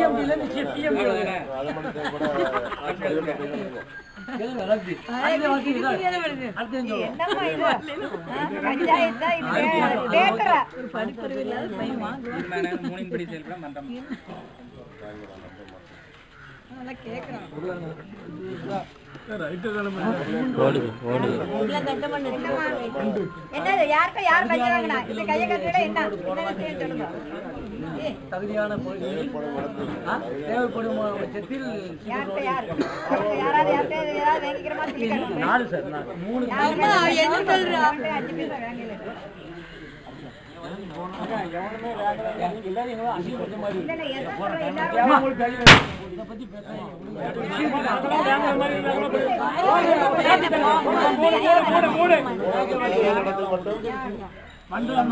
டிஎம்டில இருந்து டிஎம்டி அதை மட்டும் கூட அடுத்த வாக்கி அடுத்த இந்த என்னம்மா இது பஞ்சாயத்து தான் இது பேக்கரா படிப்பறிவு இல்லாத பையன் வாங்குவான் மூணின்படி செயல்பட மன்றம் அதெல்லாம் கேட்கறான் என்னது யாருக்கும் யார் லஞ்சம் வாங்கினா இந்த கையை கட்டுற என்ன என்ன விஷயம் சொல்லுங்க ஏய், தகுதியான பொருட்களில் ஆ, தேவைப்படும் பட்சத்தில் யார்கிட்ட யார் யார்கிட்ட யாராவது யார்கிட்ட ஏதாவது வாங்கிக்கிற மாதிரி சொல்லி காட்டுங்க. நாலு சார் நாலு. மூணு யார்கிட்ட என்ன சொல்றா? அவன்கிட்ட அஞ்சு பேர் தான் வாங்கல. இல்ல, இல்ல, எல்லாம் சொல்றோம், எல்லாரும் மண்டலம்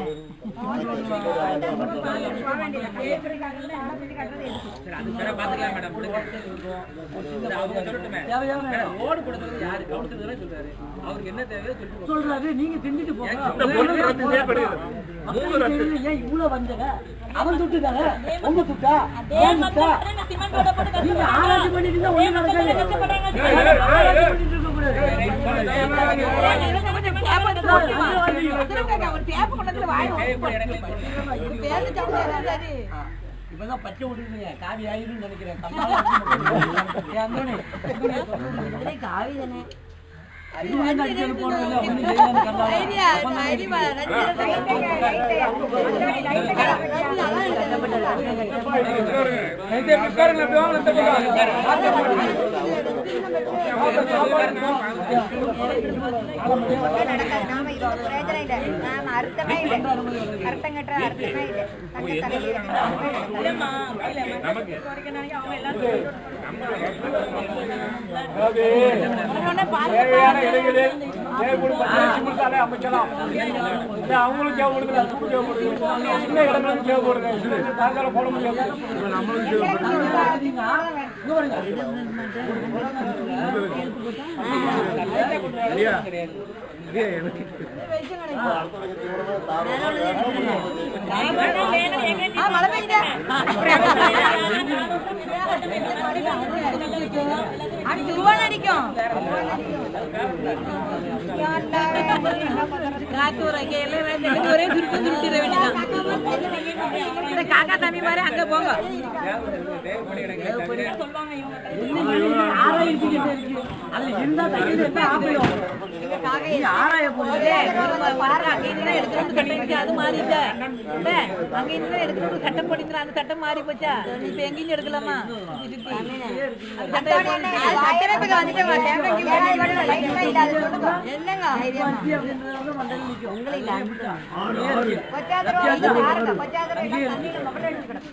போக வேண்டியது. பேசுறதுக்காக ஆரம்பிச்சு கட்டுறது எதுக்கு? சரி அது பேர பாத்துக்கலாம் மேடம் விடுங்க சரி, அவங்க சொல்லட்டுமே தேவையான மேடம், ஓடு கொடுத்தது யாரு கொடுத்ததுல சொல்றாரு அவருக்கு என்ன தேவையோ சொல்லிட்டு போங்க. சொல்றாரு நீங்க செஞ்சுட்டு போங்க இந்த பொண்ணு ரத்து செய்யப்படுகிறது. மக்களுக்கு தெரியல, ஏன் இவ்வளவு வந்தங்க அவன் துட்டுதாங்க உங்க துட்டா ஏன் துட்டா நீங்க ஆராய்ச்சி பண்ணிட்டு இருந்தா ஒண்ணு நடக்காது ஆராய்ச்சி பண்ணிட்டு இருக்க கூடாது இப்பதான் பச்சை விட்டுருந்தீங்க காவி ஆயிரும் நினைக்கிறேன் கம்மால ஏன் அந்தோணி? காவி தானே இது வேண்டாம், அடிக்கடி போனது இல்லை, ஒண்ணும் செய்யலைன்னு கண்டாலும். ஐடியா ஐடியா நடக்காது. நாம இது ஒரு பிரயோஜனம் இல்ல. நாம அர்த்தமே இல்ல. அர்த்தம் கட்டுற அர்த்தமே இல்ல. தங்க தலையில தேவையான இடங்களில் தேவைப்படும் பஞ்சாயத்து கொடுத்தாலே அமைக்கலாம் இல்ல அவங்களும் தேவைப்படுது நமக்கும் தேவைப்படுது சின்ன இடங்களும் தேவைப்படுது தாங்கால போட முடியாது மழை பெய்யுதே அடிச்சு ரூபாய் அடிக்கும் காத்து ஒரு அங்கே எல்லாம் ரெண்டு ஒரே சுருட்டு சுருட்டிட வேண்டியதான் இந்த காக்கா தம்பி மாதிரி அங்க போங்க ஆராய்ச்சிக்கிட்ட இருக்கு. அதுல இருந்தா தகுதி இருந்தா ஆப்பிடும். நீங்க ஆராய போறீங்க. பாரு அங்க இருந்து எடுத்துட்டு வந்து கட்டிட்டு அது மாறிட்டா இல்ல அங்க இருந்து எடுத்துட்டு வந்து சட்டம் படிக்கிற அந்த சட்டம் மாறி போச்சா இப்ப எங்கேயும் எடுக்கலாமா அந்த சட்டம் என்னங்க ஐடியா வண்டி அப்படின்றத மண்டையில நிக்கும். பச்சாதரம் இது பாருங்க பச்சாதரம் எல்லாம் தண்ணியில மொட்டை அடிச்சு கிடக்கு.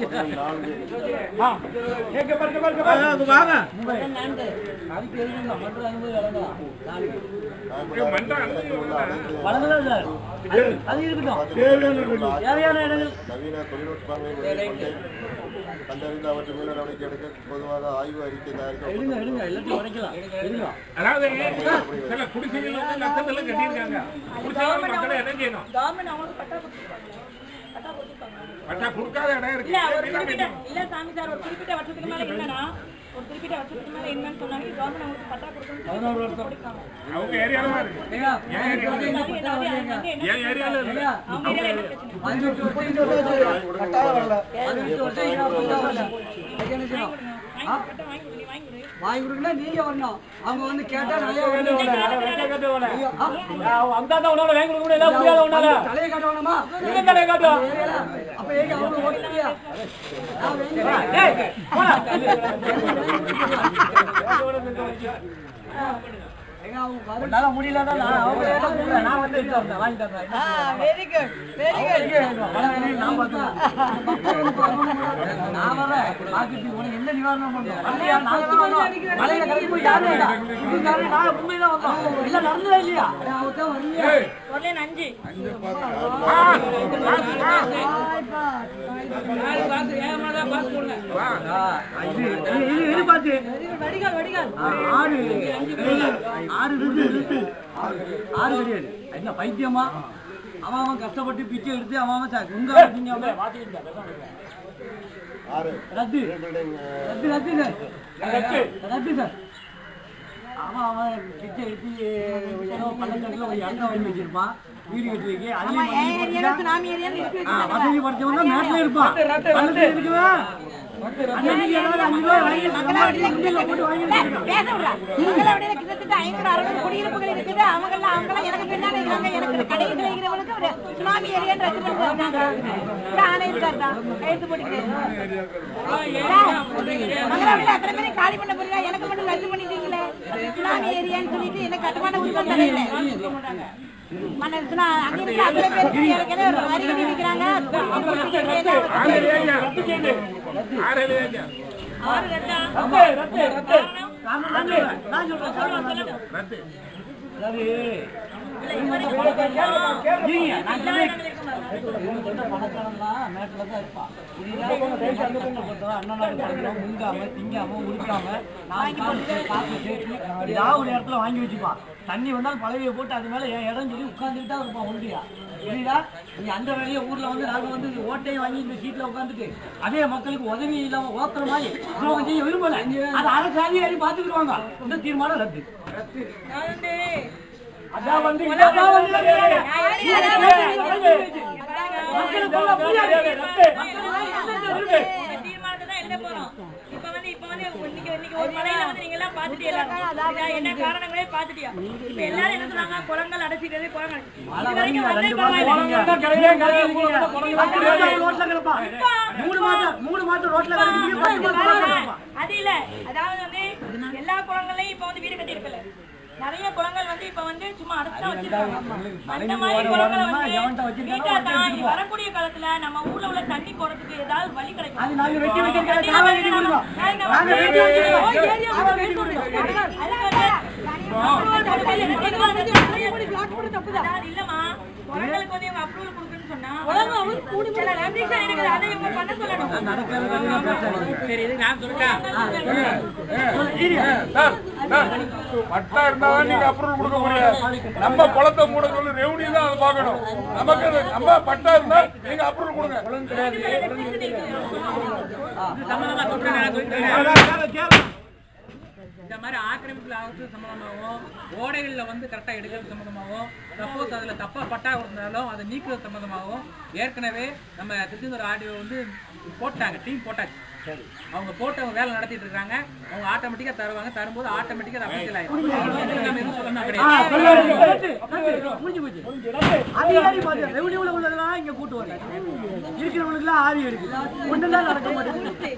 எங்க பாருங்க பாருங்க பாருங்க அதுக்கு எழுதுங்க, மன்ற அனுமதி வழங்கலாம். நாளைக்கு. மன்றம் அனுமதி வழங்கலாம் சார். அது- அது இருக்கட்டும். தேவையான இடங்கள் நவீன தொழில்நுட்பங்களை கொண்டு கண்டறிந்து அவற்றை மேல் நடவடிக்கை எடுக்க பொதுவாக ஆய்வு அறிக்கை தயாரிக்க எடுங்க எடுங்க எல்லாத்தையும் உடைக்கலாம் எடுங்க அதாவது சில குடிசைகள் வந்து நஷ்டத்தெல்லாம் கட்டியிருக்காங்க குடிசைகள் மக்களை என்ன செய்யணும் கவர்மெண்ட் அவங்களுக்கு பட்டா கொடுத்துருப்பாங்க பட்டா கொடுத்துருப்பாங்க பட்டா கொடுக்காத இடம் இல்ல ஒரு இருக்கு குறிப்பிட்ட இல்ல சாமி சார் ஒரு குறிப்பிட்ட வருஷத்துக்கு மேல இல்லனா ஒரு குறிப்பிட்ட வருஷத்துக்கு மேல என்னன்னு சொன்னாங்க கவர்மெண்ட் அவங்களுக்கு பட்டா கொடுக்கணும் பதினோரு வருஷம். கொடுக்காங்க அவங்க ஏரியால இருக்கு ஐயா, என் ஏரியால இந்த பட்டா வரலைங்க. என் ஏரியால இருக்கு ஐயா, அவங்க ஏரியால என்ன பிரச்சனை பதினெட்டு வருஷம் இந்த வருஷம் பட்டா வரல. பதினெட்டு வருஷம் ஐயா, பட்டா வரல. அதுக்கு என்ன செய்யணும்? ஆ? பட்டா வாங்கி கொடு நீ வாங்கி கொடு வாங்கி கொடுக்கணும் நீங்க வரணும் அவங்க வந்து கேட்டா நிறைய வந்து தலையை காட்ட வேணாமா அப்ப ஏங்க அவங்க ஓட்டுறியா முடியலன்னா நான் அவங்களே தான் கூப்பிடுறேன். நான் வந்து எடுத்து வரேன். வாங்கி தரேன். வெரி குட் வெரி பணம் வேணும், நான் பார்த்துக்கிறேன். நான் வரேன். பாத்துட்டு உனக்கு என்ன நிவாரணம் பண்ணணும்? வரலையா? நாங்க தான் வரோம். மலையில கிளம்பி போய் யாரும் இல்ல. இது யாரு? நான் உண்மைதான் வந்தோம். இல்ல, நடந்ததா இல்லையா? அவங்க தான் வரலையா? குட் அஞ்சு இது இது- இது இது பாத்து. வடிகால் வடிகால் ஆ, ஆறு ஆறு இருக்கு இருக்கு ஆறு கிடையாது என்ன பைத்தியமா அவன் அவன் கஷ்டப்பட்டு பிச்சை எடுத்து அவன் அவன் சா- உங்க திங்க ஆறு ரத்து பில்டிங் ரத்து ரத்து சார் ரத்து ரத்து சார் அவன் அவன் கிட்ட எடுத்து ஏதோ பள்ளத்தாக்குல ஒரு இடம் வாங்கி வச்சிருப்பான் வீடு கட்டி வைக்க ஆமா அதுலயும் என் வண்டி ஏரியால போட்டுட்டா, சுனாமி ஏரியான்னு இருக்கு ஆ, வசதி படிச்சவங்க மேட்ல இருப்பான் பள்ளத்துல இருக்குவன் அன்னைக்கு ஏதாவது அஞ்சு ரூபா வாங்கி மங்களாவடியில உண்டியல்ல போட்டு வாங்கி கிட்டத்தட்ட பேச விடுறா. மங்களாவடியில கிட்டத்தட்ட ஐநூறு அறுநூறு குடியிருப்புகள் இருக்குது அவங்கெல்லாம் அவங்கெல்லாம் எனக்கு பின்னாடி இருக்காங்க எனக்கு கடையில் இருக்கிறவங்களுக்கு ஒரு சுனாமி ஏரியான்னு ரத்து பண்ணி வந்தாங்க இந்த ஆணை இருக்காருடா கையெழுத்து போட்டுக்கிறேன் மங்களாவடியில அத்தனை பேரை காலி பண்ண போறீங்க எனக்கு மட்டும் ரத்து பண்ணிட்டீங்களே சுனாமி ஏரியான்னு சொல்லிட்டு என்ன கட்டுமான உரிமம் தரையில மன்ன சுனா அங்க இருக்க அத்தனை பேருக்கு ஏற்கனவே ஒரு வரி கட்டி வைக்கிறாங்க ஆறு லட்சம் நான் சொல்றேன், நான் சொல்றேன், நான் சொல்றேன். அதாவது, இருங்க, நான் சொல்றேன். இவங்க சொல்ற பணக்காரன்லாம் மேட்ல தான் இருப்பான். புரியுதா? கஷ்டப்பட்டவன், அண்ணனாரு பிறந்தவன், முங்காம, திங்காம, உடுக்காம, நாலு காசு, காசு சேர்த்து, ஏதாவது ஒரு இடத்துல வாங்கி வச்சுப்பான் தண்ணி வந்தாலும் பழவியை போட்டு அது மேல என் இடம் சொல்லி உட்கார்ந்துட்டு தான் இருப்பான் ஒன்றியா புரியுதா நீ அந்த வேலையை ஊர்ல வந்து நாங்க வந்து ஓட்டையும் வாங்கி இந்த சீட்ல உட்காந்துட்டு அதே மக்களுக்கு உதவி இல்லாம ஓத்துற மாதிரி துரோகம் செய்ய விரும்பல அது அரசு அதிகாரி பாத்துக்கிடுவாங்க இந்த தீர்மானம் ரத்து அதான் வந்து இதான் வந்து மக்களுக்குள்ள புரியாது. தீர்மானத்தை தான் எழுத போறோம். இப்ப வந்து இப்ப வந்து இன்னைக்கு இன்னைக்கு ஒரு மலையில வந்து நீங்க எல்லாம் பாத்துட்டீங்களா? இதா என்ன காரணங்களே பாத்துட்டியா? இப்ப எல்லாரும் என்ன சொல்றாங்க? குளங்கள் அடைச்சிட்டது, குளங்கள். இது வரைக்கும் வந்தே பரவாயில்ல. ரோட்ல கிடப்பான் மூணு மாசம் மூணு மாசம் ரோட்ல கிடக்கு பத்து மாசம் ரோட்ல கிடப்பான் அது இல்ல அதாவது வந்து எல்லா குளங்களையும் இப்ப வந்து வீடு கட்டி இருக்கல நிறைய குளங்கள் வந்து இப்ப வந்து சும்மா அடைச்சு வச்சிருக்காங்க அந்த மாதிரி குளங்களை வந்து நீட்டா தான் இனி வரக்கூடிய காலத்துல நம்ம ஊர்ல உள்ள தண்ணி போறதுக்கு ஏதாவது வழி கிடைக்கும் அது நாங்க வெட்டி வச்சிருக்கோம் காவல் வெட்டி கொடுப்போம் நாங்க வெட்டி வச்சிருக்கோம் காவல் வெட்டி கொடுப்போம் இல்லம்மா குளங்களுக்கு வந்து இவங்க அப்ரூவல் கொடுக்குன்னு சொன்னா சில ரெஸ்ட்ரிக்ஷன் இருக்குது அதை இவங்க பண்ண சொல்லணும் சரி இது நான் சொல்லிட்டேன் பட்டா இருந்தாதான் நீங்க அப்ரூவல் கொடுக்க முடியாது நம்ம குளத்தை மூட சொல்லி ரெவன்யூ தான் அதை பார்க்கணும் நமக்கு அது- நம்ம பட்டா இருந்தா நீங்க அப்ரூவல் கொடுங்க சம்பந்தமா சொல்றேன் நான் சொல்லிட்டேன் இந்த மாதிரி ஆக்கிரமிப்புல ஆகிறது சம்பந்தமாகவும் ஓடைகளில் வந்து கரெக்டாக எடுக்கிறது சம்பந்தமாகவும் சப்போஸ் அதில் தப்பாக பட்டா கொடுத்தாலும் அதை நீக்குறது சம்பந்தமாகவும் ஏற்கனவே நம்ம திருச்செந்தூர் ஆடியோ வந்து போட்டாங்க டீம் போட்டாச்சு அவங்க போட்டு அவங்க வேலை நடத்திட்டு இருக்காங்க அவங்க ஆட்டோமேட்டிக்காக தருவாங்க தரும்போது ஆட்டோமேட்டிக்காக அது அபிஷியல் ஆயிடும் நம்ம எதுவும் சொல்லணும் கிடையாது முடிஞ்சு போச்சு அதிகாரி பாத்து ரெவன்யூல உள்ளதெல்லாம் இங்க கூட்டு வரல இருக்கிறவங்களுக்கு எல்லாம் ஆவி இருக்கு ஒண்ணுதான் நடக்க மாட்டேங்குது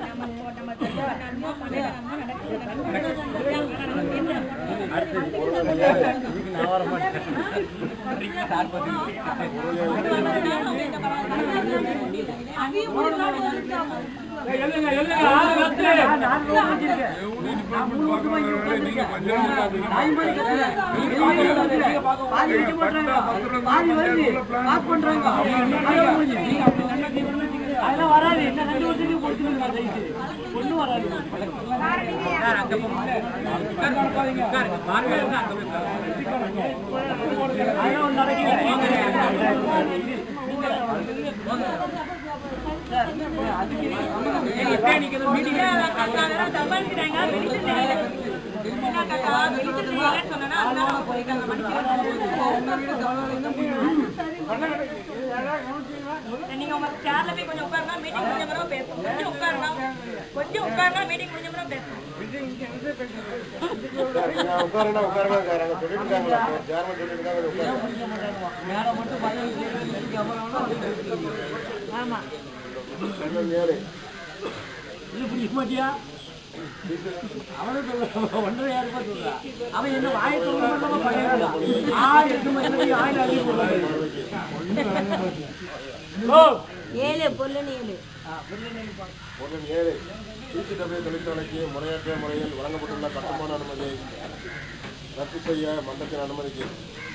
எழுதுங்க எழுதுங்க ஆளு ரத்து. நான் ரோடு வச்சிருக்கேன். நான் மூணு வருஷமா இங்க உட்கார்ந்திருக்கேன். நாலு மணிக்கு கத்துறேன். வெளியே கத்துறேன். பாதி வைக்க மாட்றாங்க. பாதி வருது. பாஸ் பண்றாங்க. அதான் முடிஞ்சு. அதெல்லாம் வராது என்ன ரெண்டு வருஷத்துக்கு கொடுத்துருங்க தயவுசெய்து. ஒண்ணும் வராது சார் அங்கே போங்க உட்காருங்க பார்வை இருந்தால் அங்கே போய் உட்காருங்க. அதெல்லாம் ஒண்ணும் நடக்கல. இப்பயே நீங்க ஏதோ மீட்டிங் தபால்கிறாங்க வெளிச்சம் தெரியல என்ன காக்கா வெளிச்சம் தெரியலன்னு சொன்னா அதனால போயிருக்காங்க நீங்க உங்க சேர்ல போய் கொஞ்சம் உட்காருங்க மீட்டிங் முடிஞ்ச பிறகு பேசுவோம் கொஞ்சம் உட்காருங்க கொஞ்சம் உட்காருங்க மீட்டிங் முடிஞ்ச பிறகு பேசுவோம் உட்காருனா உட்காருனா இருக்காங்க சொல்லிட்டு இருக்காங்களா சேர்மன் சொல்லிட்டு இருக்காங்க உட்காரு மேல மட்டும் பயம் வைக்கிறது, அப்புறம் ஆமா இன்னும் ஏழு இது புரிய மாட்டியா அவனும் சொல்ல ஒன்றரை யாரு ரூபாய் சொல்றா அவன் என்ன வாயை சொல்ல பழைய ஆறு எட்டு மணி ஆயிரம் அடி ஏழு பொல்லுன்னு ஏழு ஒன்று ஏழு டிசிடபிள்யூ தொழிற்சாலைக்கு முறையற்ற முறையில் வழங்கப்பட்டுள்ள கட்டுமான அனுமதியை ரத்து செய்ய மன்றத்தின் அனுமதிக்கு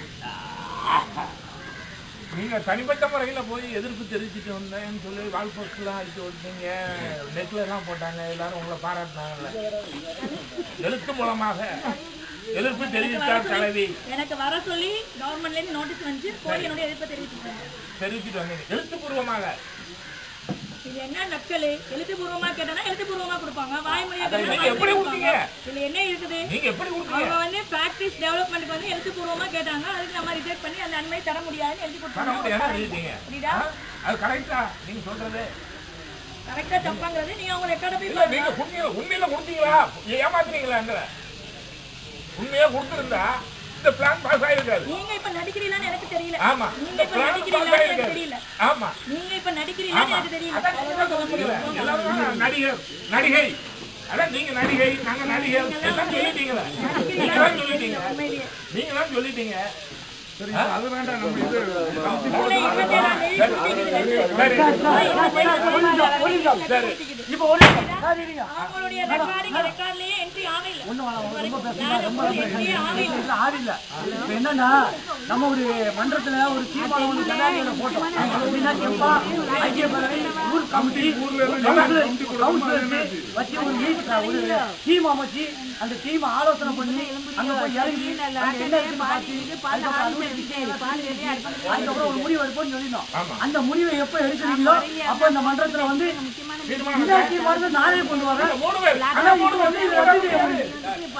நீங்க தனிப்பட்ட முறையில போய் எதிர்ப்பு தெரிவிச்சுட்டு வந்தேன்னு சொல்லி வால் போஸ்ட்லாம் அடிச்சு விட்டீங்க நெட்ல எல்லாம் போட்டாங்க எல்லாரும் உங்களை பாராட்டினாங்கல்ல எழுத்து மூலமாக எதிர்ப்பு தெரிவித்தார் தலைவி எனக்கு வர சொல்லி கவர்மெண்ட்ல இருந்து நோட்டீஸ் வந்து போய் என்னுடைய எதிர்ப்பை தெரிவிச்சிருக்காங்க தெரிவிச்சுட்டு வந்தீங்க எழுத்துப்பூர்வமாக இது என்ன நக்கல் எழுத்துப்பூர்வமா கேட்டா எழுத்துப்பூர்வமா கொடுப்பாங்க வாய்மொழியா கேட்டா நீங்க வாய்மொழியா எப்படி கொடுப்பாங்க கொடுத்தீங்க? இதுல என்ன இருக்குது நீங்க எப்படி கொடுத்தீங்க அவங்க வந்து பிராக்டிஸ் டெவலப்மெண்ட்க்கு வந்து எழுத்துப்பூர்வமா கேட்டாங்க அதுக்கு நம்ம ரிஜெக்ட் பண்ணி அந்த அனுமதி தர முடியாதுன்னு எழுதி பண்ண கொடுத்தாங்க முடியாது எழுதிட்டீங்க புரியுதா ஆ? அது கரெக்டா நீங்க சொல்றது கரெக்டா தப்பாங்கிறது நீங்க அவங்க ரெக்கார்ட போய் இல்ல நீங்க உண்மையில உண்மையில கொடுத்தீங்களா ஏமாத்துறீங்களா எங்களை உண்மையா கொடுத்திருந்தா இந்த பிளான் பாஸ் ஆயிருக்காது நீங்க இப்ப நடிக்கிறீங்களான்னு எனக்கு தெரியல ஆமா நீங்க இந்த இப்ப பிளான் பாஸ் நடிக்கிறீங்களான்னு எனக்கு ஆயிருக்காது தெரியல ஆமா நீங்க இப்ப நடிக்கிறீங்களான்னு ஆமா எனக்கு தெரியல அதான் நீங்க தான் சொல்ல முடியல எல்லாரும் நடிகர் நடிகை அதான் நீங்க நடிகை நாங்க நடிகர் எல்லாம் சொல்லிட்டீங்களா நீங்க தான் சொல்லிட்டீங்க நீங்க தான் சொல்லிட்டீங்க அது வேண்டாம் நம்ம இது ஜூலை இருபத்தி ஏழாம் தேதி shooting இருக்குது. சரி ஜூலை இருபத்தி ஏழாம் தேதி ஒரு நிமிஷம். சரி இப்போ ஒரு நிமிஷம். சார், இருங்க. அவங்களுடைய ரெக்கார்டிங் ரெக்கார்ட்லயே என்ட்ரி ஆகல ஒண்ணும் வேணாம், ரொம்ப பேசுறீங்க, யாரு ரொம்ப போய் entry ஆகல இல்ல, ஆள் இல்ல. இப்ப என்னன்னா நம்ம ஒரு மன்றத்துல ஒரு தீர்மானம் வந்து ஜனாதிபதியில போட்டோம் எப்படின்னா கேப்பா, ஐக்கிய பேரவை, ஊர் கமிட்டி, கவுன்சிலர், கவுன்சிலருக்கு வச்சு ஒரு மீட் ஒரு டீம் அமைச்சு அந்த டீம் ஆலோசனை பண்ணி அங்க போய் இறங்கி அங்க என்ன இருக்குன்னு பார்த்து அதுக்கப்புறம் அனுமதி அதுக்கப்புறம் ஒரு முடிவு எடுப்போம்னு சொல்லியிருந்தோம் அந்த முடிவை எப்ப எடுக்கிறீங்களோ அப்ப இந்த மன்றத்துல வந்து இந்த தீர்மானத்தை நானே கொண்டு வரேன் மூணு பேர் ஆனா இது வந்து இது ரத்து செய்ய முடியும்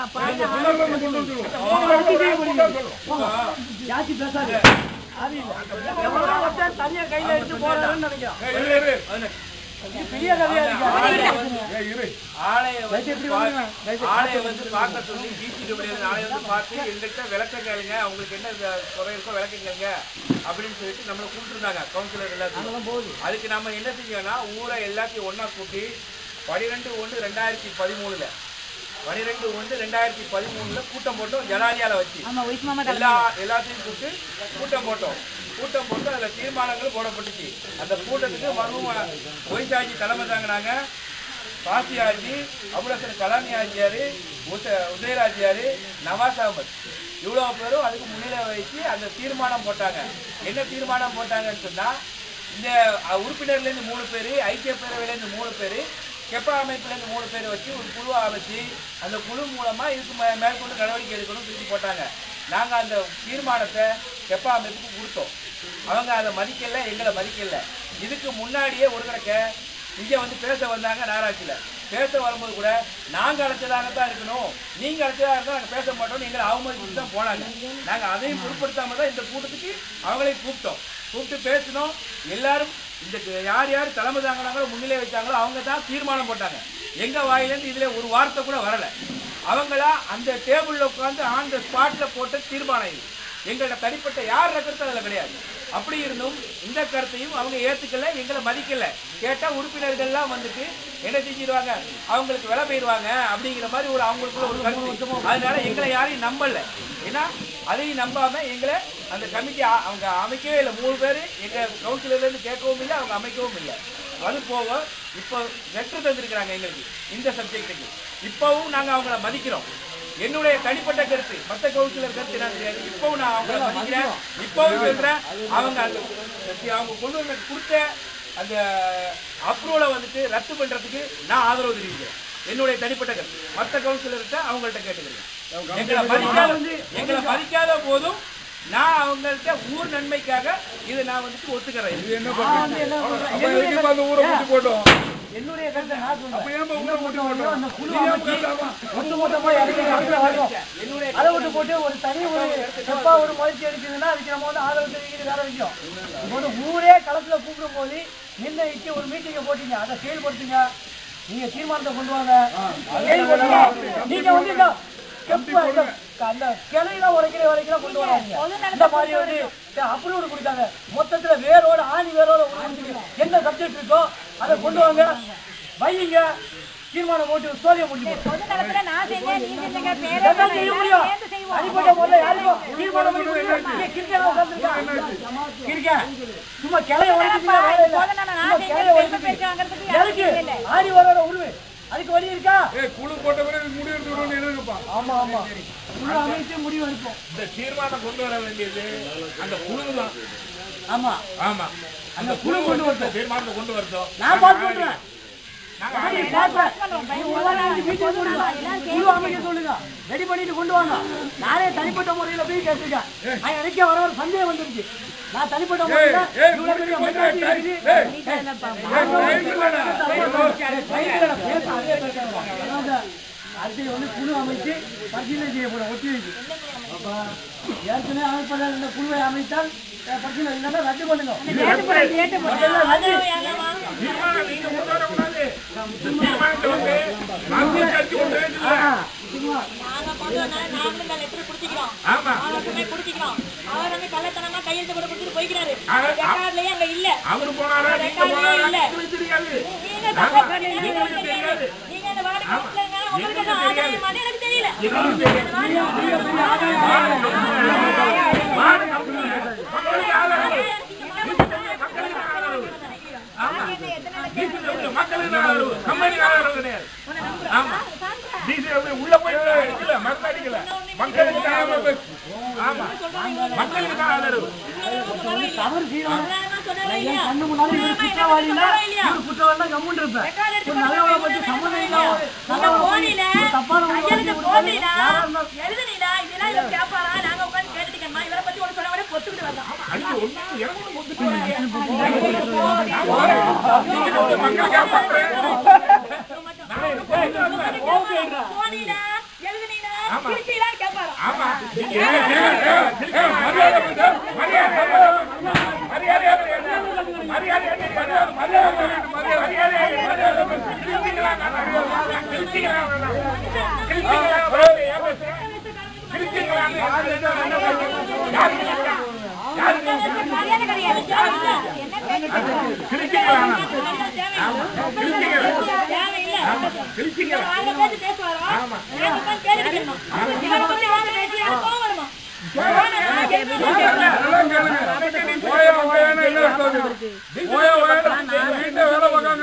யாச்சி பேசாது அது இல்ல. எவ்வளவு ஒருத்தன் தனியா கையில எடுத்து போறாருன்னு நினைக்கிறேன் இரு, இரு, இரு. இது பெரிய கதையா இருக்கு ஏய், இரு. ஆளைய வந்து தயவுசெய்து இப்படி வாங்க. தயவுசெய்து ஆளைய வந்து பார்க்க சொல்லி டிசிடபிள்யூ ஆளைய வந்து பார்த்து எங்கள்கிட்ட விளக்கம் கேளுங்க அவங்களுக்கு என்ன த- குறை இருக்கோ விளக்கம் கேளுங்க அப்படின்னு சொல்லிட்டு நம்மளை கூப்பிட்டுருந்தாங்க கவுன்சிலர் எல்லாத்தையும் அதுக்கு நம்ம என்ன செஞ்சோம்னா ஊரை எல்லாத்தையும் ஒண்ணா கூட்டி பனிரெண்டு ஒன்று ரெண்டாயிரத்தி பதிமூணுல பனிரெண்டு ஒன்று ரெண்டாயிரத்தி பதிமூணுல கூட்டம் போட்டோம் ஜலாலியால வச்சு ஆமா ஒய்ஸ் மாமா எல்லா எல்லாத்தையும் கூப்பிட்டு கூட்டம் போட்டோம் கூட்டம் போட்டு அதுல தீர்மானங்களும் போடப்பட்டுச்சு அந்த கூட்டத்துக்கு மர்மம் ஒய்சாஜி தலைமை தாங்கினாங்க பாசியாஜி அபுலசன் கலாமி ஆஜியாரு உச உதயராஜியாரு நவாஸ் அகமது இவ்வளோ பேரும் அதுக்கு முன்னிலை வச்சு அந்த தீர்மானம் போட்டாங்க என்ன தீர்மானம் போட்டாங்கன்னு சொன்னா இந்த அஹ், உறுப்பினர்லேருந்து மூணு பேர் ஐக்கிய பேரவையிலேருந்து மூணு பேர் கெப்பா அமைப்புலேருந்து மூணு பேர் வச்சு ஒரு குழுவை அமைச்சு அந்த குழு மூலமா இதுக்கு மே மேற்கொண்டு நடவடிக்கை எடுக்கணும்னு சொல்லி போட்டாங்க நாங்க அந்த தீர்மானத்தை கெப்பா அமைப்புக்கு கொடுத்தோம் அவங்க அதை மதிக்கல எங்களை மதிக்கல இதுக்கு முன்னாடியே ஒரு கிடக்க இங்க வந்து பேச வந்தாங்க நகராட்சியில பேச வரும்போது கூட நாங்க அழைச்சதாக தான் இருக்கணும் நீங்க அழைச்சதாக இருந்தா நாங்க பேச மாட்டோம் எங்களை அவமதிச்சுட்டு தான் போனாங்க நாங்க அதையும் பொருட்படுத்தாம தான் இந்த கூட்டத்துக்கு அவங்களையும் கூப்பிட்டோம் கூப்பிட்டு பேசினோம் எல்லாரும் இந்த யார் யார் தலைமை தாங்கினாங்களோ முன்னிலை வச்சாங்களோ அவங்க தான் தீர்மானம் போட்டாங்க எங்க வாயிலேருந்து இதுல ஒரு வார்த்தை கூட வரல அவங்களா அந்த டேபிள்ல உட்காந்து ஆன் த ஸ்பாட்ல போட்ட தீர்மானம் இது எங்களோட தனிப்பட்ட யார் கருத்து அதில் கிடையாது அப்படி இருந்தும் இந்த கருத்தையும் அவங்க ஏத்துக்கல எங்களை மதிக்கல கேட்டா உறுப்பினர்கள்லாம் வந்துட்டு என்ன செஞ்சிருவாங்க அவங்களுக்கு விலை போயிடுவாங்க அப்படிங்கிற மாதிரி ஒரு அவங்களுக்குள்ள ஒரு கருத்து அதனால எங்களை யாரையும் நம்பல ஏன்னா அதையும் நம்பாம எங்களை அந்த கமிட்டி அவங்க அமைக்கவே இல்லை மூணு பேர் எங்க கவுன்சிலர்ல இருந்து கேட்கவும் இல்லை அவங்க அமைக்கவும் இல்லை அது போக இப்போ லெட்டர் தந்திருக்கிறாங்க எங்களுக்கு இந்த சப்ஜெக்ட்டுக்கு இப்பவும் நாங்க அவங்கள மதிக்கிறோம் என்னுடைய தனிப்பட்ட கருத்து மத்த கவுன்சிலர் கருத்து என்ன தெரியாது இப்பவும் நான் அவங்கள மதிக்கிறேன் இப்பவும் சொல்றேன் அவங்க அந்த அவங்க கொண்டு வந்து கொடுத்த அந்த அப்ரூவலை வந்துட்டு ரத்து பண்றதுக்கு நான் ஆதரவு தெரிவிக்கிறேன் என்னுடைய தனிப்பட்ட கருத்து மத்த கவுன்சிலர்கிட்ட அவங்கள்ட்ட கேட்டுக்கிறேன் எங்களை மதிக்காத எங்களை மதிக்காத போதும் நான் அவங்கள்ட்ட ஊர் நன்மைக்காக இதை நான் வந்துட்டு ஒத்துக்கிறேன் நான் வந்து என்ன சொல்றேன் அப்ப எதுக்கு அந்த ஊரை மூட்டி போட்டோம் என்னுடைய கருத்தை நான் சொல்றேன் ஏன் ஊரை மூட்டி போட்டோம் அந்த குழு அமைச்சு ஒட்டு மொத்தமா இறங்கி நடந்து வரும் என்னுடைய அதை விட்டு போட்டு ஒரு தனி ஒரு எப்பா ஒரு முயற்சி எடுக்குதுன்னா அதுக்கு நம்ம வந்து ஆதரவு தெரிவிக்கிறது வேற விஷயம் இப்போ வந்து ஊரே களத்துல கூப்பிடும் போது நிர்ணயிச்சு ஒரு மீட்டிங்கை போட்டீங்க அதை செயல்படுத்துங்க நீங்க தீர்மானத்தை கொண்டு வாங்க செயல்படுத்துங்க நீங்க வந்து இந்த கெப்ப- இந்த- அந்த கிளையில உடைக்கிற வரைக்கும் கொண்டு வராங்க இந்த மாதிரி வந்து அப்ரூவ் கொடுத்தாங்க மொத்தத்துல வேரோட ஆணி வேரோட உடைச்சு எந்த சப்ஜெக்ட் இருக்கோ அதை கொண்டு வாங்க வையுங்க தீர்மானம் போட்டு சோழிய முடிஞ்சு போச்சு. பொது தளத்துல நான் செஞ்சேன் நீ செஞ்சீங்க பேரே இதான் செய்ய முடியும். சேர்ந்து செய்வோம் தனிப்பட்ட முறையில யாருக்கும் தீர்மானம் பண்ணி கொடுக்க இங்க கிறுக்கனா உட்கார்ந்திருக்கான். கிறுக்கன். சும்மா கிளைய உடைச்சிட்டீங்கன்னா வேலை இல்ல. போதும் நான் சும்மா செஞ்சேன், கிளைய பெருமை உடைச்சிட்டு. பெருசு வாங்குறதுக்கு யாரும் எதுக்கு? இல்லை. ஆடி வரோட உருவு அதுக்கு வழி இருக்கா ஏய் குழு போட்ட பிறகு முடி எடுத்து எழுதுப்பா ஆமா ஆமா குழு அமைச்சு முடிவு எடுப்போம் இந்த தீர்மானம் கொண்டு வர வேண்டியது அந்த குழு தான் ஆமா ஆமா அந்த குழு கொண்டு வரட்டும் தீர்மானத்தை கொண்டு வரட்டும் நான் பாஸ் பண்றேன் நாங்க ஆடி ஆடி- பாஸ் கேட்பேன் மீட்டிங் போடுங்க குழு அமைக்க சொல்லுங்க ரெடி பண்ணிட்டு கொண்டு வாங்க நானே தனிப்பட்ட முறையில போய் கேட்டிருக்கேன் ஆனா, எனக்கே வர ஒரு சந்தேகம் வந்துருச்சு நான் தனிப்பட்ட முறையில இவ்வளவு பெரிய மெஜாரிட்டி இருக்குது அடுத்து வந்து குழு அமைச்சு பரிசீலனை செய்யப்படும் ஒத்திவைக்கு அப்ப ஏற்கனவே அமைப்பதால் இந்த குழுவை அமைத்தால் அஹ், பரிசீலனை இல்லைன்னா ரத்து பண்ணுங்க முதல்ல ரத்து. தீர்மானம் நீங்க கொண்டு வரக்கூடாது. தீர்மானத்தை வந்து காங்கிரஸ் கட்சி கொண்டு வரல. ஆ, சும்மா நாங்க கொண்டு வந்தா நாங்களும் இந்த லெட்டர் குடுத்துக்கிறோம் ஆமா. அவருக்குமே குடுத்துக்கிறோம் அவர் வந்து கள்ளத்தனமா கையெழுத்து கூட கொடுத்துட்டு போய்க்கிறாரு அவர் ரெக்கார்ட்லயே அங்க இல்ல அவரு போனாரா நீங்க போனாரா எங்களுக்கு தெரியாது நீங்க ஆமா. தப்பா பண்ணீங்க, எங்களுக்கு தெரியாது நீங்க அந்த வார்டு கவுன்சிலர் உங்களுக்கு எங்களுக்கு என்ன தெரியாது. ஆதாயமானு எனக்கு தெரியல எங்களுக்கு தெரியாது. மாடு கம்பெனி. மக்களுக்கு ஆதரவு. மக்களுக்கு ஆதரவு. ஆமா. டீசல் எப்படி? மக்களுக்கு ஆதரவு. கம்பெனிக்கு ஆதரவு கிடையாது. ஆமா. டீசல் எப்படி? உள்ள போய் அடிக்கல, மருந்து அடிக்கல. மக்களுக்கு ஆதரவு. ஆமா. மக்களுக்கு ஆதரவு. தவறு செய்யணும் நான் சொன்னேன் என் இல்லையா கண்ணு முன்னாடி இவர் குற்றவாளினா இவர் குற்றவாளினா கம்முன்னு இருப்பேன் ஒரு நல்லவனை பத்தி சம்மந்தம் இல்லாம அந்த போனில ஒரு தப்பான ஒரு கையெழுத்து வார்த்தை போடலீடா யாரா இருந்தாலும் எழுதுனீடா இதெல்லாம் இவர் கேட்பாரா நாங்க உட்கார்ந்து கேட்டுக்கணுமா இவரை பத்தி ஒரு சொல்ல விட பொத்துக்கிட்டு வரலாம் அடிச்சு ஒண்ணு எனக்கு ஒண்ணு கொடுத்துட்டு நான் போறேன். நீங்க வந்து மக்களுக்காக பண்றேன். போனீடா எழுதுனீடா ஆமா. கிழிச்சீடான்னு கேட்பாரா ஆமா. நீங்க ஏன், ஏன், ஏன், ஏன், மரியாதை கொடுத்து, மரியாதை, மரியாதை, மரியாதை, மரியாதை, மரியாதை, மரியாதை, மரியாதை, மரியாதை, கிழிச்சிங்களா, நான் கிழிச்சிங்களா, நான் கிழிச்சிங்களா, மரியாதை, ஏன் பேசுறேன்? கிழிச்சிங்களா, யாரு என்ன என்ன பேசுறேன்? யாரு கிழிச்சா? யாரு கிழிச்சா? மரியாதை கிடையாது என்ன பேச்சு கிழிச்சிங்களா, ஆமா. கிழிச்சிங்களா, தேவையில்லை கிழிச்சிங்களா. வாங்க பேசி பேசுவாரா ஆமா. நாங்க உட்கார்ந்து கேட்டுக்கணும் இவரை பத்தி வாங்க பேசி எனக்கு கோவம் வருமா அதெல்லாம் கேளுங்க. போயா, போயான்னு என்ன அர்த்தம்? போயா, போயான்னு வீட்டுல வேலை பார்க்காங்க.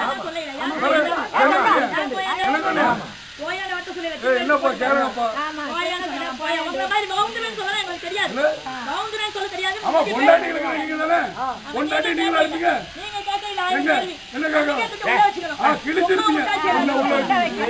போயான வார்த்தை சொல்லி ஏய், என்னப்பா கேளுங்கப்பா போயான சொல்ல போயா உங்களை மாதிரி பவுண்டரன் சொல்ல எங்களுக்கு தெரியாது பவுண்டரன் சொல்ல தெரியாது ஆமா பொண்டாட்டிகளுக்கு நீங்க தானே பொண்டாட்டி நீங்களா இருப்பீங்க நீங்க கேட்கல எங்க என்ன கேட்க கேட்டுட்டு உள்ள வச்சுக்கணும் ஆ கிழிச்சிருப்பீங்க உள்ள உள்ள வச்சு.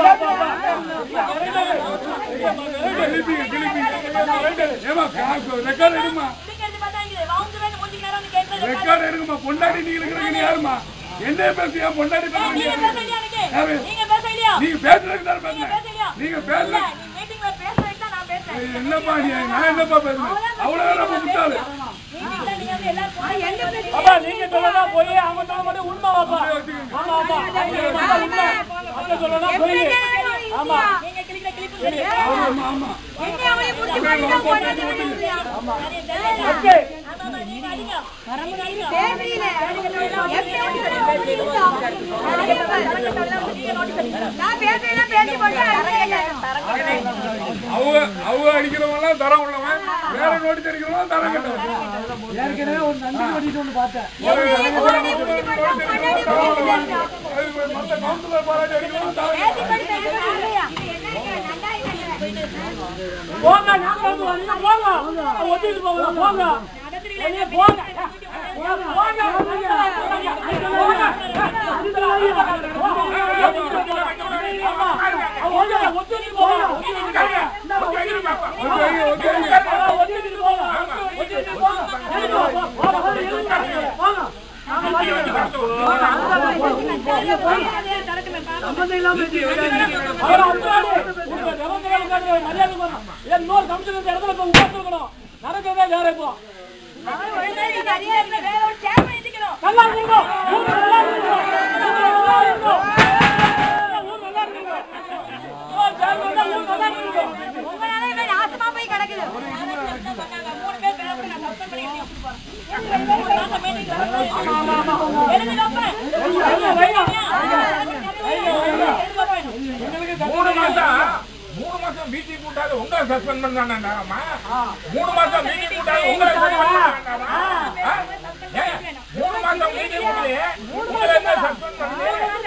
கிழிப்பீங்க கிழிப்பீங்க ஏமா ரெக்கார்ட் எடுமா குடிக்கிறது பார்த்தா இங்க பவுண்டரன் மூஞ்சிக்கு நேரம் கேட்கறது ரெக்கார்ட் எடுங்கம்மா பொண்டாட்டி நீங்க இருக்கிறீங்க யாருமா என்ன பேசுறியா பொண்டாட்டி நீங்க பேசுறீங்க பேசலையா எனக்கு யாரு? நீங்க பேசலையா நீங்க பேசுறதுக்கு தானே நீங்க பேசுறேன் பேசலையா நீங்க இல்ல பேசல நீ மீட்டிங்ல பேசுறதுக்கு தான் நான் பேசுறேன் ஏய், என்னப்பா நீ நான் என்னப்பா பேசுறேன் அவ்வளவு நம்ம முட்டாளு மீட்டிங்ல நீங்க வந்து எல்லாரும் போய் எங்க பேசுறீங்க அப்பா நீங்க சொல்லனா போய் அவங்க சொல்ல மட்டும் உண்மை வாப்பா ஆமா ஆமா அவங்க சொல்றதா உண்மை அவங்க சொல்லனா போய் ஆமா நீங்க கிளிக்கிற கிளிப்பு தெரியும் ஆமா ஆமா என்ன அவளை புடிச்சு பண்ணிட்டா போடாதே ஆமா ஓகே ஆமா நீங்க அடிங்க வரமுடியல அடிங்க பேசுறீல நான் பேசுறேன் பேசி போட்டு அவங்க அவங்க அடிக்கிறவங்க எல்லாம் தரம் உள்ளவன் வேற நோட்டீஸ் அடிக்கிறவங்க தரம் கட்டவன் ஏற்கனவே ஒரு நன்றி ஓடிட்டு ஒன்று பார்த்தேன் மத்த கவுன்சிலர் பாராட்டி அடிக்கிறவங்க தரம் போங்க நாங்க வந்து வரீங்க போங்க ஒட்டிட்டு போங்க போங்க வெளியே போங்க போங்க ஒட்டிட்டு போங்க ஒட்டிட்டு போங்க சம்பந்தம் இல்லாம மரியாதை பண்ணணும் இன்னொரு கமிஷன் இந்த இடத்துல போய் உட்கார்ந்துருக்கணும் நடக்கிறதே வேற இப்போ நல்லா இருக்கணும் ஊர் நல்லா இருக்கணும் ஊர் நல்லா இருக்கணும் ஊர் நல்லா இருக்கணும் ஊர் சேர்ந்து வந்தா ஊர் நல்லா இருக்கணும் உங்களால இவன் நாசமா போய் கிடக்குது மூணு பேர் பேர் நான் சஸ்பெண்ட் பண்ணி ஆமா ஆமா ஆமா மூணு மாசம் மூணு மாசம் மீட்டிங் கூட்டாது உங்களை சஸ்பெண்ட் பண்ணானாமா மூணு மாசம் மீட்டிங் கூட்டாது உங்களை சஸ்பெண்ட் பண்ணானாமா மூணு மாசம் மீட்டிங் கூட்டலையே உங்களை என்ன சஸ்பெண்ட் பண்ணி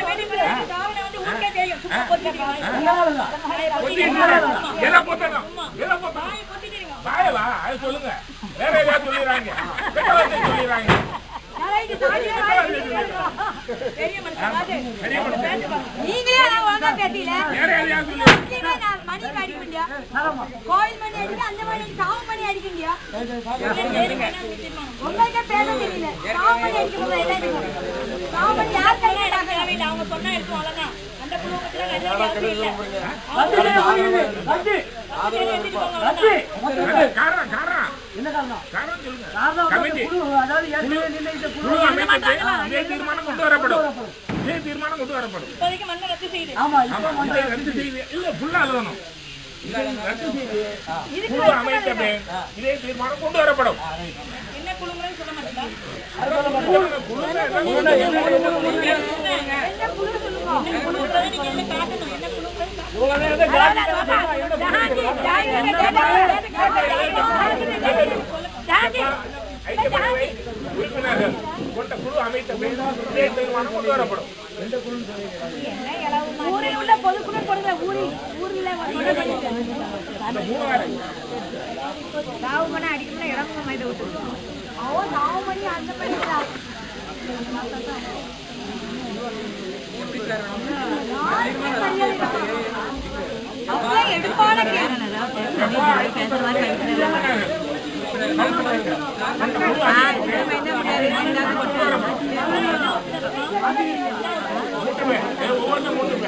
எதை பொத்தணும் எதை பொத்தணும் பாயவா அது சொல்லுங்க வேற ஏதாவது சொல்லிடுறாங்க கெட்ட வார்த்தை சொல்லிடுறாங்க வாய்க்கு சாடியே வாய்க்கு பெரிய மனுஷன் அது. பெரிய மனுஷன். நீங்களே நான் ஒழுங்கா பேசல வேற யாரையா சொல்லு. முஸ்லீமே நான் மணி அடிக்க முடியா கோயில் மணி அடிக்க அந்த மணி அடிக்க சாவு மணி அடிக்க முடியா உங்கள்கிட்ட பேச தெரியல சாவு மணி அடிக்க முடியல சாவு மணி யார் கையில எனக்கு தேவையில்லை. அவங்க சொன்னா எடுத்து வளர்ங்க. அந்த குடும்பத்துல நல்ல தேவை இல்லை. அவங்க எடுத்துட்டு போங்க, வளர்ங்க. காரணம் காரணம் என்ன காரணம் காரணம் சொல்லுங்க காரணம் வந்து கமிட்டி. குழு அதாவது ஏற்கனவே நிர்ணயித்த குழு குழு அமைப்புக்கு இதே தீர்மானம் கொண்டு வரப்படும் இதே தீர்மானம் கொண்டு வரப்படும் இப்போதைக்கு மண்ணை ரத்து செய்யுது ஆமா இப்ப இதை ரத்து செய்து இல்ல ஃபுல்லா எழுதணும் இதை ரத்து செய்து குழு அமைத்த பின் இதே தீர்மானம் கொண்டு வரப்படும் என்ன குழுங்கள்னு சொல்ல மாட்டீங்களா குழுல எல்லாம் என்ன குழுங்கிறத நீங்க என்ன காட்டணும் என்ன குழுங்கிறது ஐக்கியப்படவை உறுப்பினர்கள் கொண்ட குழு அமைத்த பின் இதே தீர்மானம் கொண்டு வரப்படும் ஊரில் உள்ள பொதுக்குழு கொடுங்க ஊரில் ஊரில் அந்த மூணு வேலை சாவு பண்ண அடிக்கணும்னா இறங்குங்க இதை விட்டு அவன் சாவு மணி அந்த மாதிரி அவங்க எடுப்பான கேள்வி மூட்டுமே ஒவ்வொன்றும் மூட்டுமே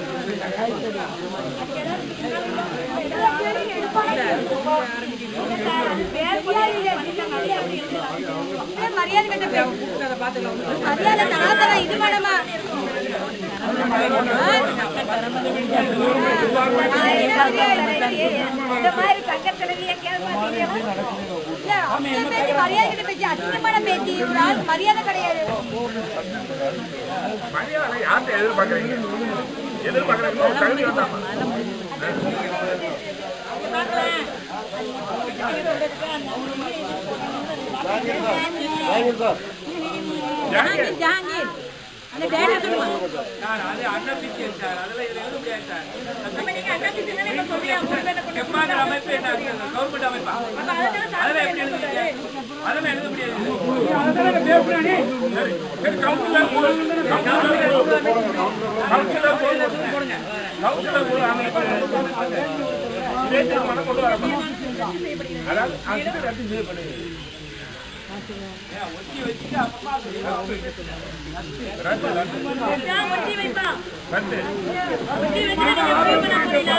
மரியாதை கட்ட பேசு. மரியாதை நான் தரேன், இது வேணுமா? இந்த மாதிரி சங்கத்தினரில் எங்கேயாவது பார்த்தீங்கன்னா, இல்ல, அவங்க பேச்சு மரியாதை கட்ட பேச்சு, அசிங்கமான பேச்சு, ஒரு ஆள் மரியாதை கிடையாது மரியாதை யார்கிட்ட எதிர்பார்க்கறீங்க எதிர்பார்க்கறீங்க ஒரு தகுதி வந்தாமா வாங்க சார் ஜாகிர் ஜாங்கீர் அந்த டேட்டா சொல்லுமா சார் அது அன்னபிஷியல் சார் அதெல்லாம் இதுல எழுத முடியாது சார் நம்ம நீங்க அண்ணா சின்னமே இப்ப சொல்லியா மூணு பேரை கொண்டு எப்பாங்கிற அமைப்பு என்ன கவர்மெண்ட் அமைப்பா அதெல்லாம் எப்படி எழுத முடியாது அதெல்லாம் எழுத முடியாது சரி கவுன்சிலர் குழு கவுன்சிலர் குழு கவுன்சிலர் குழு போடுங்க கவுன்சிலர் குழு அமைப்பு இதே தீர்மானம் கொண்டு வரப்படும் அதாவது அது ரத்து செய்யப்படுகிறது ரத்து ரத்து நான் ஒட்டி வைப்பா ரத்து ஒட்டி வச்சு நீங்க முடிவு பண்ண முடியல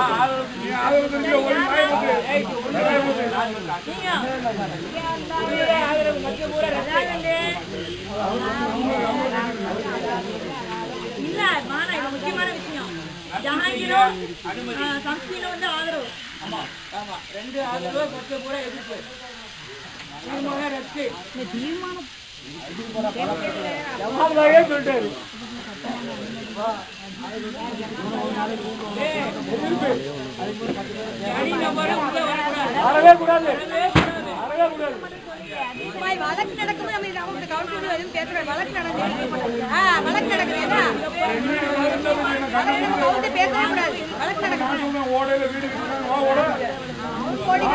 இல்ல மானா இது முக்கியமான விஷயம் ஜஹாங்கீரும் சம்ஸ்கிரும் வந்து ஆதரவு ஆமா ரெண்டு ஆதரவு பத்து பூரா எதிர்ப்பு தீர்மானம் ரத்து ஜமாதாவே சொல்லிட்டாரு தனி நபரும் உள்ள வரக்கூடாது வரவே கூடாது வரவே கூடாது பாய், வழக்கு நடக்கும்போது நம்ம இது அவங்க கவுன்சிலர் எதுவும் பேசுறோம் வழக்கு நடக்குது ஆ வழக்கு நடக்குது என்ன அதை நம்ம கவுன்சிலர் பேசவே கூடாது வழக்கு நடக்குது ஓடையில வீடு கட்டுறாங்க வா ஓட கோடி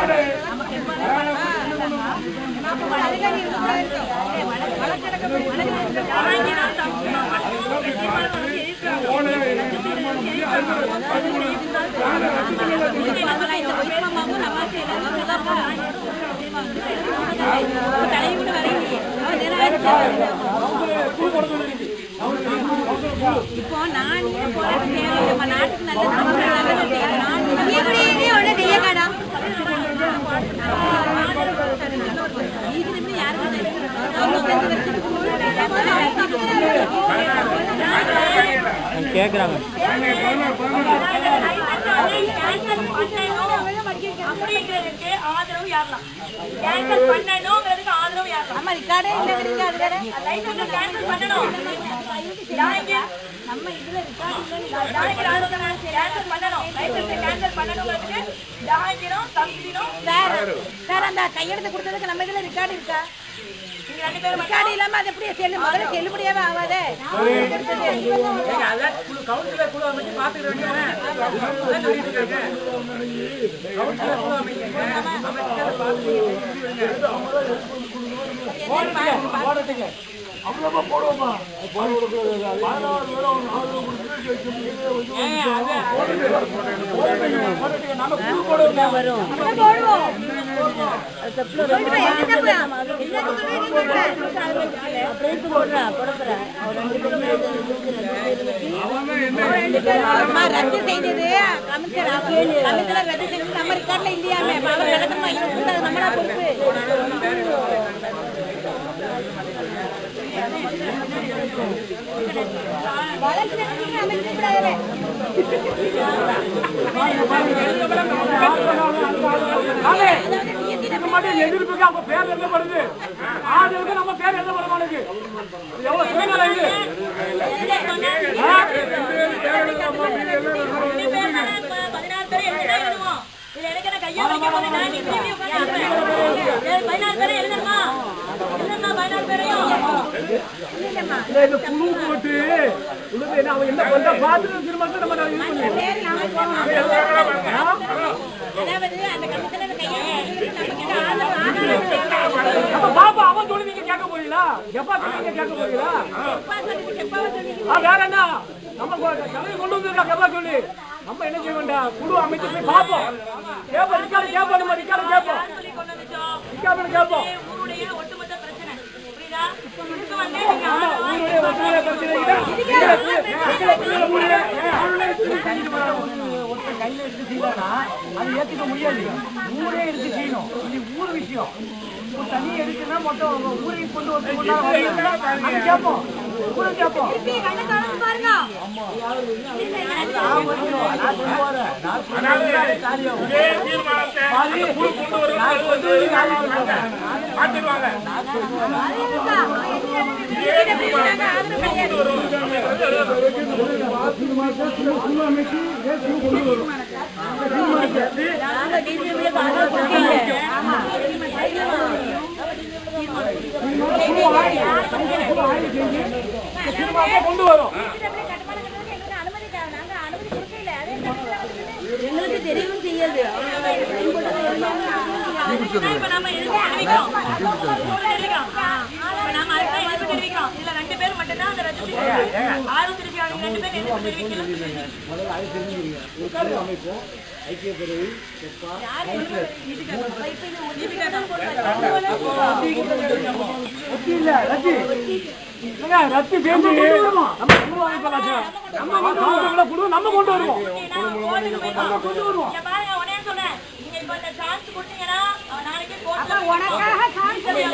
அதிகாரி இருக்கக்கூடாது இருக்கும். ஏய், வழக்கு வழக்கு நடக்கும்போது வழக்கு நடக்குது. ஜஹாங்கீரும் சம்ஸ்கிரும் மட்டும் தீர்மானம் வந்து எதிர்க்கிறாங்க இப்போ நான் இங்க போறது தேவை. நம்ம நாட்டுக்கு நல்லது நீ கூட நீ ஒண்ணு செய்யக்காடா இது வந்து யாருக்கு அப்படிங்கிறதுக்கு ஆதரவு யாரலாம் கேன்சல் பண்ணணுங்கிறதுக்கு ஆதரவு யாரலாம் நம்ம ரிக்கார்டே இல்லைங்கிறீங்க அது வேற லைசன்ஸ் கேன்சல் பண்ணணும் ஜானகி நம்ம இதுல ரிக்கார்டு ஜானகி ராஜகண்ணன் கேன்சல் பண்ணணும் லைசன்ஸ் கேன்சல் பண்ணணுங்கிறதுக்கு ஜானகிரும் தம்பிரும் சார் சார் அந்த கையெழுத்து கொடுத்ததுக்கு நம்ம இதுல ரிக்கார்டு இருக்கா நீங்க ரெண்டு பேரும் மட்டும் ரெக்கார்டு இல்லாம அது எப்படி செல்லு முதல்ல செல்லுபடியாவே ஆகாதே ஏங்க, அதான் குழு கவுன்சிலர் குழு அமைச்சு பாத்துக்க வேண்டியதானே அதான் சொல்லிட்டு இருக்காங்க கவுன்சிலர் குழு அமைங்க அமைச்சு அதை பாத்துக்க அவ்வளவா போடுவோமா பதினோரு பதினாறு பேரும் அவங்க ஆதரவு கொடுத்து நம்ம குழு போடுவோம் வரும் போடுவோம் சொல்லுவேன், என்ன போடுறேன்? என்ன சொல்றேன், நீ சொல்ற? அம்மா, ரத்து செய்தது கமிஷனர் கமிஷனர் ரத்து செய்தது நம்ம ரெக்கார்ட்ல இல்லையாமே அப்ப அவர் நடக்கணுமா இவன் கூடாது நம்மளா பொறுப்பு வழக்கு நடத்தி அமைச்சு விடாதே எதிர்ப்புக்கு அவங்க பேர் எழுதப்படுது ஆதரவுக்கு நம்ம பேர் எழுதப்பட மாட்டேங்குது இது எவ்வளவு சுயநலம் இது ரெண்டு பேர் தானே, ப- பதினாறு பேர் எழுதிட்டே எழுதுவோம். இதுல எனக்கு என்ன கையை வைக்க போறீங்க? நீ இப்படி இப்படி உட்கார்ந்து ஏழு, பதினாறு பேரை எழுதணுமா? எழுதணுமா பதினாறு பேரையும்? இல்ல, இந்த குழு போட்டு உழுது என்ன அவன் என்ன பண்றா பார்த்துட்டு திரும்ப நம்ம நான் இது பண்ணுவோம் அதாவது அந்த கமிஷனர் கையை நம்ம கிட்ட ஆதரவு ஆதரவு அப்ப பாப்பா அவன் சொல்லி நீங்க கேட்க போறீங்களா எப்பா சொல்லி நீங்க கேட்க போறீங்களா ஆ, வேற என்ன நம்ம கொ- தலையை கொண்டு வந்திருக்கா எப்பா சொல்லி நம்ம என்ன செய்ய வேண்டாம் குழு அமைச்சு போய் பார்ப்போம் கேட்போம் ரிக்கார்டு கேட்போம் நம்ம ரிக்கார்டு கேட்போம் சொல்லி கொண்டு வந்துட்டோம். ரிக்கார்டு கேட்போம் இது ஊருடைய ஒட்டுமொத்த பிரச்சனை. புரியுதா? இதுக்கு வந்து நீங்க ஆதரவு ஊருடைய ஒற்றுமையை பிரச்சனைகளை ஒருத்தர் கையில எடுத்து செய்யலன்னா அது ஏத்துக்க முடியாது ஊரே எடுத்து செய்யணும் இது ஊர் விஷயம் ஒரு தண்ணி எடுக்குன்னா மொத்தம் ஊரை கொண்டு வந்து கொண்டாட அது கேட்போம் ஊரை கேட்போம் பாருங்க நான் வரணும். நான் சொல்லுவாரு. நான் சொல்லுவாரு. காரியம். இதே தீர்மானத்தை பாதி. குழு கொண்டு வருவது நான் சொல்றது காரியம். மாத்திடுவாங்க கொண்டு வரும் எங்களுக்கு தெரியவும் செய்யாது இப்ப நாம எதிர்ப்பு தெரிவிக்கிறோம். ஊர்ல தெரிவிக்கிறோம். இப்ப நாம அதுக்கு தான் எதிர்ப்பு தெரிவிக்கிறோம். இதுல ரெண்டு பேர் மட்டும்தான் அந்த ரத்து செய்யணும். ஆறு திருப்பி அவங்க ரெண்டு பேர் எதிர்ப்பு தெரிவிக்கணும். ரத்தி இல்ல ரத்தி ஏங்க, ரத்தி சேர்ந்து நம்ம குழு அமைப்பதாச்சும் நம்ம வந்து குழு நம்ம கொண்டு வருவோம் நான் கோர்ட்டுக்கு போயிட்டு இங்க பாருங்க, உடனே சொன்னேன். நீங்க இப்ப இந்த chance கொடுத்தீங்கன்னா, அவன் நாளைக்கே கோர்ட்ல உனக்காக சான்ஸ் இல்ல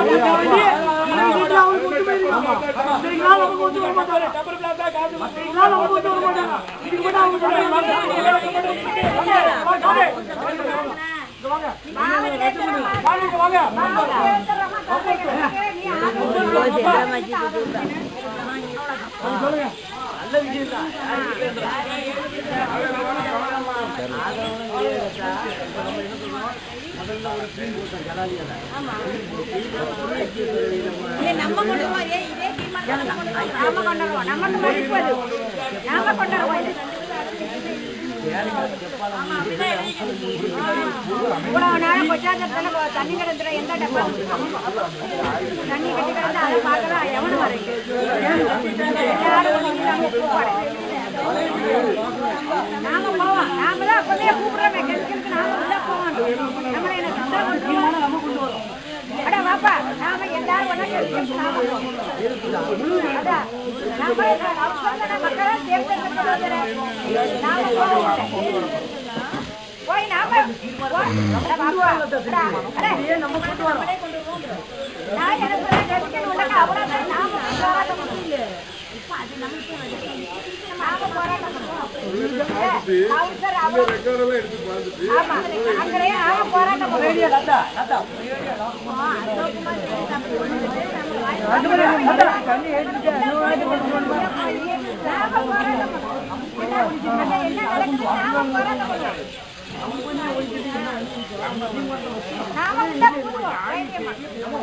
நல்ல விஷயம் தான் நம்ம கொண்டு வருவோம் ஏன் இதே தீர்மானம் நம்ம கொண்டு வருவோம் நாம கொண்டு வருவோம் நமக்கு மதிப்பு அது நாம கொண்டு வருவோம் இது. இவ்வளவு நேரம் கொச்சாந்தரத்துல தண்ணி கிடந்துற எந்த டப்பா தண்ணி கட்டி கிடந்து அதை பார்க்கலாம் எவனும் வரைக்கும் எல்லாரும் வந்து நின்னாங்க, கூப்பாடு. நாம போவோம் நாம தான் அப்பவே கூப்பிடுறோமே கெடுக்கிறதுக்கு நாம உள்ள போவோம் நம்மளை என்ன தொந்தரவு பண்ணுவோம் அட வாப்பா நாம எல்லாரும் ஒண்ணா கெடுக்கிறதுக்கு நாம போவோம் அதான் நாம அவசர மக்களா தேர்ந்தெடுக்கிறோம் நாம போவோம் போய் நாம அட வாப்பா அட நம்ம கொண்டு வரோம் நான் எனக்கு கெடுக்கணும் இல்லைங்க அவ்வளவுதான் நாம போராட்டம் பண்ணுவோம் இப்ப அது நமக்கு நாம போராட்டம் பண்ணுவோம் கவுன்சிலர் அவ்வளவு ஆமா அங்கேயே நாம போராட்டம் பண்ணுவோம் லதா லதா தண்ணி ஏற்றிட்டு நாம போராட்டம் பண்ணுவோம் என்ன நடக்குது நாம போராட்டம் பண்ணுவோம் நாம உள்ள போடுவோம் தைரியமா.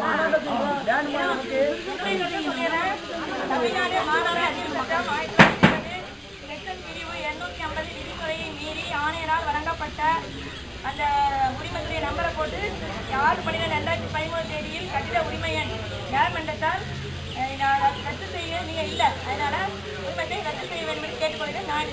தமிழ்நாடு மாநகர அதிர்வு சட்டம் ஆயிரத்தி தொள்ளாயிரத்தி இருபது செக்ஷன் பிரிவு எண்ணூத்தி ஐம்பது விதிமுறையை மீறி ஆணையரால் வழங்கப்பட்ட அந்த உரிமத்துடைய நம்பரை போட்டு ஆறு பன்னிரெண்டு ரெண்டாயிரத்தி பதிமூணு தேதியில் கட்டிட உரிமை எண் நியாயமன்றத்தால் அஹ், நான் அதை ரத்து செய்ய நீங்க இல்ல அதனால உரிமத்தை ரத்து செய்ய வேண்டும் என்று கேட்டுக்கொள்கிறேன் நான்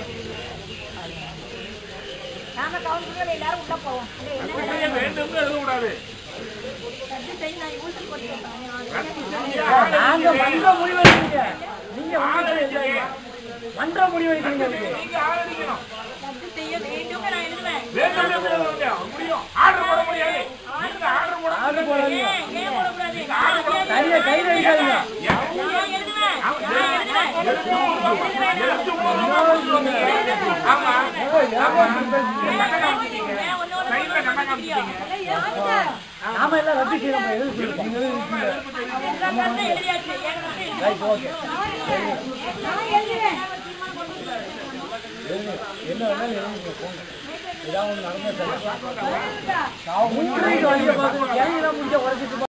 நாம கவுன்சிலர் எல்லாரும் உள்ள போவோம் இது என்ன உண்மையை வேண்டும்னு எழுதக்கூடாது ரத்து செய்ய நான் ஊசி போட்டு நாங்க மன்ற முடிவெடுக்கிறீங்க நீங்க வந்து மன்ற முடிவெடுக்கிறீங்க அதுக்கு. நீங்க ஆதரிக்கணும் ரத்து செய்ய வேண்டும் நான் எழுதுவேன் வேண்டும் என்று எழுதுங்க முடியும் ஆர்டர் போட முடியாது நீங்க ஆர்டர் போட ஆர்டர் போடாதீங்க ஏன் ஏன் போடக்கூடாது நான் கையில கையில அடிக்காதீங்க நான் எழுதுவேன் நான் எழுதுவேன் எழுத்து மூலமா ஆமா ஆமா ஏன் ஒண்ணு ஒண்ணு கையில கண்ண காமிச்சிட்டீங்க நாம எல்லாம் ரத்து செய்யணும் எதுக்கு சொல்லுங்க நீங்க எதுக்கு இருக்கீங்க எல்லா கருத்தும் எழுதியாச்சு என் கருத்து எழுதி ரைட் ஓகே நான் எழுதுறேன் என்ன வேணாலும் எழுதுங்க போங்க ஏதாவது ஒன்று நடந்தா சரி நான் முன்னாடி வழியை பார்த்து இறங்கி தான் முடிஞ்ச உடச்சிட்டு